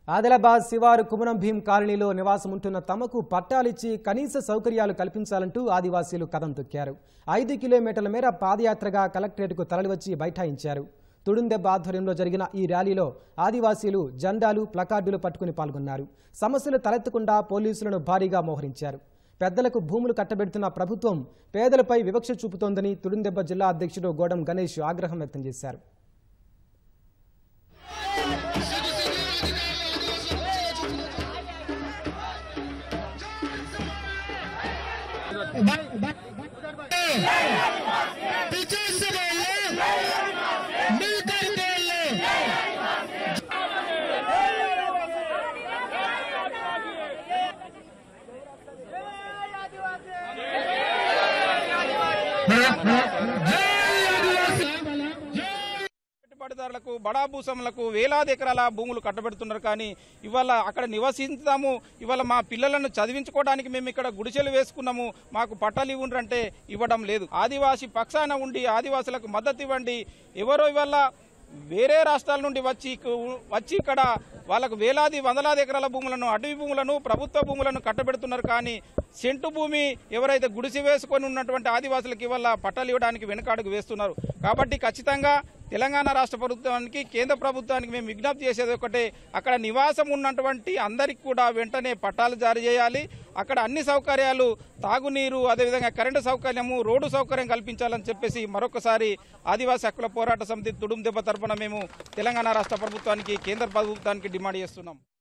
ఆదిలాబాద్ శివారు కుమరం భీం కాలనీలో నివాసం ఉంటున్న తమకు పట్టాలిచ్చి కనీస సౌకర్యాలు కల్పించాలంటూ ఆదివాసీలు కదం తొక్కారు ఐదు కిలోమీటర్ల మేర పాదయాత్రగా కలెక్టరేట్కు తరలివచ్చి బైఠాయించారు తుడుందెబ్బ ఆధ్వర్యంలో జరిగిన ఈ ర్యాలీలో ఆదివాసీలు జెండాలు ప్లకార్డులు పట్టుకుని పాల్గొన్నారు సమస్యలు తలెత్తకుండా పోలీసులను భారీగా మోహరించారు పెద్దలకు భూములు కట్టబెడుతున్న ప్రభుత్వం పేదలపై వివక్ష చూపుతోందని తుడుందెబ్బ జిల్లా అధ్యక్షుడు గోడం గణేష్ ఆగ్రహం వ్యక్తం చేశారు पीछे से बोलो मिलकर बोलो పెట్టుబడిదారులకు బడా భూస్వాములకు వేలాది ఎకరాల భూములు కట్టబెడుతున్నారు కానీ ఇవాళ అక్కడ నివసిస్తాము ఇవాళ మా పిల్లలను చదివించుకోవడానికి మేము ఇక్కడ గుడిసెలు వేసుకున్నాము మాకు పట్టాలు ఇవ్వండి అంటే ఇవ్వడం లేదు ఆదివాసీ పక్షాన ఉండి ఆదివాసులకు మద్దతు ఇవ్వండి ఎవరో ఇవాళ వేరే రాష్ట్రాల నుండి వచ్చి ఇక- వచ్చి ఇక్కడ వాళ్ళకు వేలాది వందలాది ఎకరాల భూములను అటవీ భూములను ప్రభుత్వ భూములను కట్టబెడుతున్నారు కానీ సెంటు భూమి ఎవరైతే గుడిసె వేసుకొని ఉన్నటువంటి ఆదివాసులకు ఇవాళ పట్టాలు ఇవ్వడానికి వెనుకాడుగు వేస్తున్నారు కాబట్టి ఖచ్చితంగా తెలంగాణ రాష్ట్ర ప్రభుత్వానికి కేంద్ర ప్రభుత్వానికి మేము విజ్ఞప్తి చేసేది ఒకటే అక్కడ నివాసం ఉన్నటువంటి అందరికి కూడా వెంటనే పట్టాలు జారీ చేయాలి అక్కడ అన్ని సౌకర్యాలు తాగునీరు అదేవిధంగా కరెంటు సౌకర్యము రోడ్డు సౌకర్యం కల్పించాలని చెప్పేసి మరొకసారి ఆదివాసీ హక్కుల పోరాట సమితి తుడుం దెబ్బ తరపున మేము తెలంగాణ రాష్ట్ర ప్రభుత్వానికి కేంద్ర ప్రభుత్వానికి డిమాండ్ చేస్తున్నాం